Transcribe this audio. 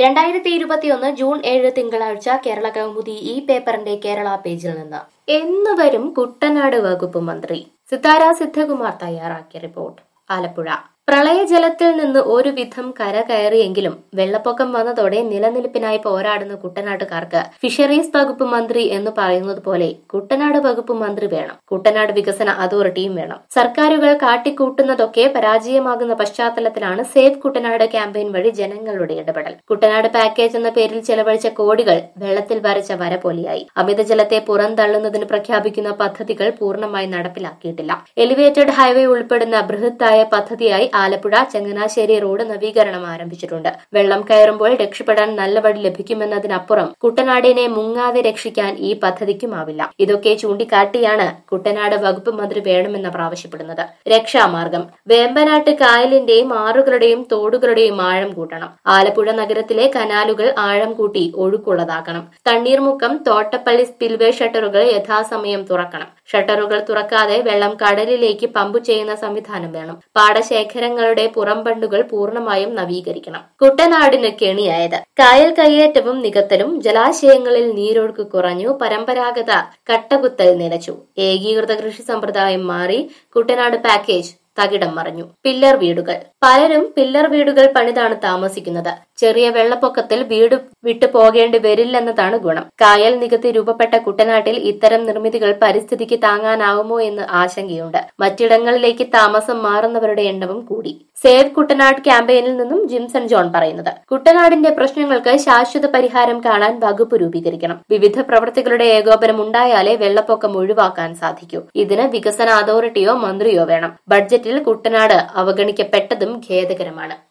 രണ്ടായിരത്തി ഇരുപത്തിയൊന്ന് ജൂൺ ഏഴ് തിങ്കളാഴ്ച കേരള കൗമുദി ഈ പേപ്പറിന്റെ കേരള പേജിൽ നിന്ന് എന്ന് വരും കുട്ടനാട് വകുപ്പ് മന്ത്രി സിതാര സിദ്ധകുമാർ തയ്യാറാക്കിയ റിപ്പോർട്ട് ആലപ്പുഴ പ്രളയജലത്തിൽ നിന്ന് ഒരുവിധം കര കയറിയെങ്കിലും വെള്ളപ്പൊക്കം വന്നതോടെ നിലനിൽപ്പിനായി പോരാടുന്ന കുട്ടനാട്ടുകാർക്ക് ഫിഷറീസ് വകുപ്പ് മന്ത്രി എന്ന് പറയുന്നത് പോലെ കുട്ടനാട് വകുപ്പ് മന്ത്രി വേണം കുട്ടനാട് വികസന അതോറിറ്റിയും വേണം സർക്കാരുകൾ കാട്ടിക്കൂട്ടുന്നതൊക്കെ പരാജയമാകുന്ന പശ്ചാത്തലത്തിലാണ് സേവ് കുട്ടനാട് ക്യാമ്പയിൻ വഴി ജനങ്ങളുടെ ഇടപെടൽ കുട്ടനാട് പാക്കേജ് എന്ന പേരിൽ ചെലവഴിച്ച കോടികൾ വെള്ളത്തിൽ വരച്ച വര പോലെയായി അമിതജലത്തെ പുറന്തള്ളുന്നതിന് പ്രഖ്യാപിക്കുന്ന പദ്ധതികൾ പൂർണ്ണമായി നടപ്പിലാക്കിയിട്ടില്ല എലിവേറ്റഡ് ഹൈവേ ഉൾപ്പെടുന്ന ബൃഹത്തായ പദ്ധതിയായി ആലപ്പുഴ ചങ്ങനാശ്ശേരി റോഡ് നവീകരണം ആരംഭിച്ചിട്ടുണ്ട് വെള്ളം കയറുമ്പോൾ രക്ഷപ്പെടാൻ നല്ല വഴി ലഭിക്കുമെന്നതിനപ്പുറം കുട്ടനാടിനെ മുങ്ങാതെ രക്ഷിക്കാൻ ഈ പദ്ധതിക്കുമാവില്ല ഇതൊക്കെ ചൂണ്ടിക്കാട്ടിയാണ് കുട്ടനാട് വകുപ്പ് മന്ത്രി വേണമെന്ന് ആവശ്യപ്പെടുന്നത് രക്ഷാമാർഗം വേമ്പനാട്ട് കായലിന്റെയും ആറുകളുടെയും തോടുകളുടെയും ആഴം കൂട്ടണം ആലപ്പുഴ നഗരത്തിലെ കനാലുകൾ ആഴം കൂട്ടി ഒഴുക്കുള്ളതാക്കണം തണ്ണീർമുക്കം തോട്ടപ്പള്ളി സ്പിൽവേ ഷട്ടറുകൾ യഥാസമയം തുറക്കണം ഷട്ടറുകൾ തുറക്കാതെ വെള്ളം കടലിലേക്ക് പമ്പ് ചെയ്യുന്ന സംവിധാനം വേണം പാടശേഖരങ്ങളുടെ പുറംബണ്ടുകൾ പൂർണ്ണമായും നവീകരിക്കണം കുട്ടനാടിന് കെണിയായത് കായൽ കയ്യേറ്റവും നികത്തലും ജലാശയങ്ങളിൽ നീരൊഴുക്ക് കുറഞ്ഞു പരമ്പരാഗത കട്ടകുത്തൽ നിലച്ചു ഏകീകൃത കൃഷി സമ്പ്രദായം മാറി കുട്ടനാട് പാക്കേജ് തകിടം മറിഞ്ഞു പില്ലർ വീടുകൾ പലരും പില്ലർ വീടുകൾ പണിതാണ് താമസിക്കുന്നത് ചെറിയ വെള്ളപ്പൊക്കത്തിൽ വീട് വിട്ടു പോകേണ്ടി വരില്ലെന്നതാണ് ഗുണം കായൽ നികത്തി രൂപപ്പെട്ട കുട്ടനാട്ടിൽ ഇത്തരം നിർമ്മിതികൾ പരിസ്ഥിതിക്ക് താങ്ങാനാവുമോ എന്ന് ആശങ്കയുണ്ട് മറ്റിടങ്ങളിലേക്ക് താമസം മാറുന്നവരുടെ എണ്ണവും കൂടി സേവ് കുട്ടനാട് ക്യാമ്പയിനിൽ നിന്നും ജിംസൺ ജോൺ പറയുന്നത് കുട്ടനാടിന്റെ പ്രശ്നങ്ങൾക്ക് ശാശ്വത പരിഹാരം കാണാൻ വകുപ്പ് രൂപീകരിക്കണം വിവിധ പ്രവൃത്തികളുടെ ഏകോപനം ഉണ്ടായാലേ വെള്ളപ്പൊക്കം ഒഴിവാക്കാൻ സാധിക്കൂ ഇതിന് വികസന അതോറിറ്റിയോ മന്ത്രിയോ വേണം ബഡ്ജറ്റിൽ കുട്ടനാട് അവഗണിക്കപ്പെട്ടതും ഖേദകരമാണ്